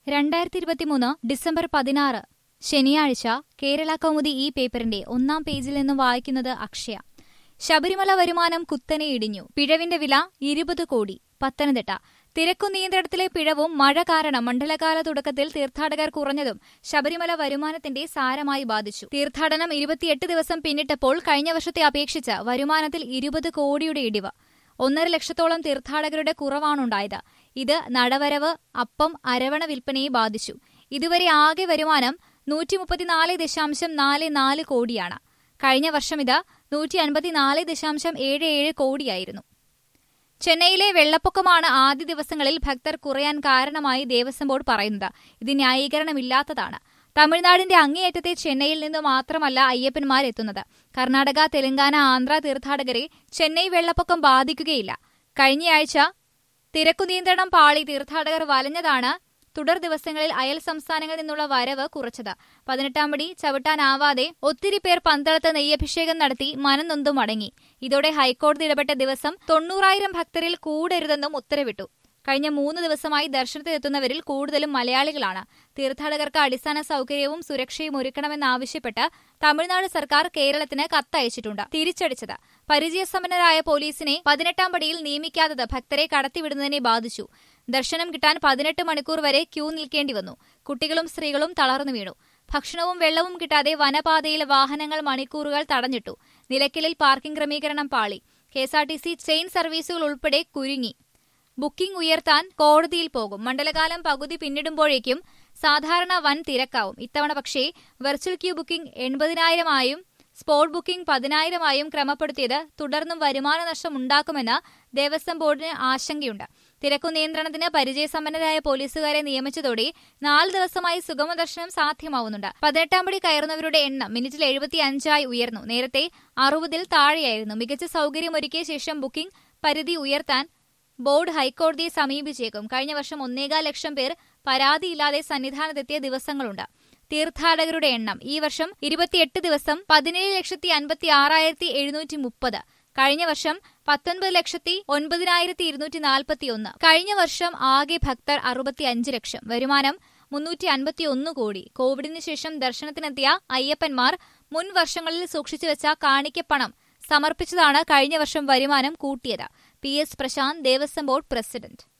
രണ്ടായിരത്തി ഇരുപത്തിമൂന്ന് ഡിസംബർ പതിനാറ് ശനിയാഴ്ച കേരള കൗമുദി ഈ പേപ്പറിന്റെ ഒന്നാം പേജിൽ നിന്നും വായിക്കുന്നത് അക്ഷയ ശബരിമല വരുമാനം കുത്തനെ ഇടിഞ്ഞു പിഴവിന്റെ വില ഇരുപത് കോടി പത്തനംതിട്ട തിരക്കു നിയന്ത്രണത്തിലെ പിഴവും മഴ കാരണം മണ്ഡലകാല തുടക്കത്തിൽ തീർത്ഥാടകർ കുറഞ്ഞതും ശബരിമല വരുമാനത്തിന്റെ സാരമായി ബാധിച്ചു തീർത്ഥാടനം ഇരുപത്തിയെട്ട് ദിവസം പിന്നിട്ടപ്പോൾ കഴിഞ്ഞ വർഷത്തെ അപേക്ഷിച്ച് വരുമാനത്തിൽ ഇരുപത് കോടിയുടെ ഇടിവ് ഒന്നര ലക്ഷത്തോളം തീർത്ഥാടകരുടെ കുറവാണുണ്ടായത് ഇത് നടവരവ് അപ്പം അരവണ വിൽപ്പനയെ ബാധിച്ചു ഇതുവരെ ആകെ വരുമാനം നൂറ്റി മുപ്പത്തിനാല് ദശാംശം നാല് നാല് കോടിയാണ് കഴിഞ്ഞ വർഷം ഇത് നൂറ്റി അൻപത്തിനാല് ദശാംശം ഏഴ് ഏഴ് കോടിയായിരുന്നു ചെന്നൈയിലെ വെള്ളപ്പൊക്കമാണ് ആദ്യ ദിവസങ്ങളിൽ ഭക്തർ കുറയാൻ കാരണമായി ദേവസ്വം ബോർഡ് പറയുന്നത് ഇത് ന്യായീകരണമില്ലാത്തതാണ് തമിഴ്നാടിന്റെ അങ്ങേയറ്റത്തെ ചെന്നൈയിൽ നിന്ന് മാത്രമല്ല അയ്യപ്പന്മാർ എത്തുന്നത് കർണാടക തെലങ്കാന ആന്ധ്ര തീർത്ഥാടകരെ ചെന്നൈ വെള്ളപ്പൊക്കം ബാധിക്കുകയില്ല കഴിഞ്ഞയാഴ്ച തിരക്കു നിയന്ത്രണം പാളി തീർത്ഥാടകർ വലഞ്ഞതാണ് തുടർ ദിവസങ്ങളിൽ അയൽ സംസ്ഥാനങ്ങളിൽ നിന്നുള്ള വരവ് കുറച്ചത് പതിനെട്ടാം പടി ചവിട്ടാനാവാതെ ഒത്തിരി പേർ പന്തളത്ത് നെയ്യഭിഷേകം നടത്തി മനംനൊന്തു മടങ്ങി ഇതോടെ ഹൈക്കോടതി ഇടപെട്ട ദിവസം തൊണ്ണൂറായിരം ഭക്തരിൽ കൂടരുതെന്നും ഉത്തരവിട്ടു കഴിഞ്ഞ മൂന്ന് ദിവസമായി ദർശനത്തിനെത്തുന്നവരിൽ കൂടുതലും മലയാളികളാണ് തീർത്ഥാടകർക്ക് അടിസ്ഥാന സൗകര്യവും സുരക്ഷയും ഒരുക്കണമെന്നാവശ്യപ്പെട്ട് തമിഴ്നാട് സർക്കാർ കേരളത്തിന് കത്തയച്ചിട്ടുണ്ട് തിരിച്ചടിച്ചത് പരിചയസമ്പന്നരായ പോലീസിനെ പതിനെട്ടാം പടിയിൽ നിയമിക്കാത്തത് ഭക്തരെ കടത്തിവിടുന്നതിനെ ബാധിച്ചു ദർശനം കിട്ടാൻ പതിനെട്ട് മണിക്കൂർ വരെ ക്യൂ നിൽക്കേണ്ടി വന്നു കുട്ടികളും സ്ത്രീകളും തളർന്നു വീണു ഭക്ഷണവും വെള്ളവും കിട്ടാതെ വനപാതയിൽ വാഹനങ്ങൾ മണിക്കൂറുകൾ തടഞ്ഞിട്ടു നിലയ്ക്കലിൽ പാർക്കിംഗ് ക്രമീകരണം പാളി കെഎസ്ആർടിസി ചെയിൻ സർവീസുകൾ ഉൾപ്പെടെ കുരുങ്ങി ബുക്കിംഗ് ഉയർത്താൻ കോടതിയിൽ പോകും മണ്ഡലകാലം പകുതി പിന്നിടുമ്പോഴേക്കും സാധാരണ വൻ തിരക്കാവും ഇത്തവണ പക്ഷേ വെർച്വൽ ക്യൂ ബുക്കിംഗ് എൺപതിനായിരമായും സ്പോട്ട് ബുക്കിംഗ് പതിനായിരമായും ക്രമപ്പെടുത്തിയത് തുടർന്നും വരുമാന നഷ്ടം ഉണ്ടാക്കുമെന്ന് ദേവസ്വം ബോർഡിന് ആശങ്കയുണ്ട് തിരക്കു നിയന്ത്രണത്തിന് പരിചയസമ്പന്നരായ പോലീസുകാരെ നിയമിച്ചതോടെ നാല് ദിവസമായി സുഗമ ദർശനം സാധ്യമാവുന്നുണ്ട് പതിനെട്ടാം പടി കയറുന്നവരുടെ എണ്ണം മിനിറ്റിൽ എഴുപത്തി അഞ്ചായി ഉയർന്നു നേരത്തെ അറുപതിൽ താഴെയായിരുന്നു മികച്ച സൗകര്യമൊരുക്കിയ ശേഷം ബുക്കിംഗ് പരിധി ഉയർത്താൻ ബോർഡ് ഹൈക്കോടതിയെ സമീപിച്ചേക്കും കഴിഞ്ഞ വർഷം ഒന്നേകാൽ ലക്ഷം പേർ പരാതിയില്ലാതെ സന്നിധാനത്തെത്തിയ ദിവസങ്ങളുണ്ട് തീർത്ഥാടകരുടെ എണ്ണം ഈ വർഷം ഇരുപത്തിയെട്ട് ദിവസം പതിനേഴ് ലക്ഷത്തി അൻപത്തി ആറായിരത്തി എഴുന്നൂറ്റി മുപ്പത് കഴിഞ്ഞ വർഷം പത്തൊൻപത് ലക്ഷത്തി ഒൻപതിനായിരത്തി ഇരുന്നൂറ്റി നാൽപ്പത്തി ഒന്ന് കഴിഞ്ഞ വർഷം ആകെ ഭക്തർ അറുപത്തി അഞ്ച് ലക്ഷം വരുമാനം മുന്നൂറ്റി അൻപത്തി ഒന്ന് കോടി കോവിഡിന് ശേഷം ദർശനത്തിനെത്തിയ അയ്യപ്പന്മാർ മുൻ വർഷങ്ങളിൽ സൂക്ഷിച്ചുവെച്ച കാണിക്കപ്പണം സമർപ്പിച്ചതാണ് കഴിഞ്ഞ വർഷം വരുമാനം കൂട്ടിയത് P S Prashanth Devaswom board president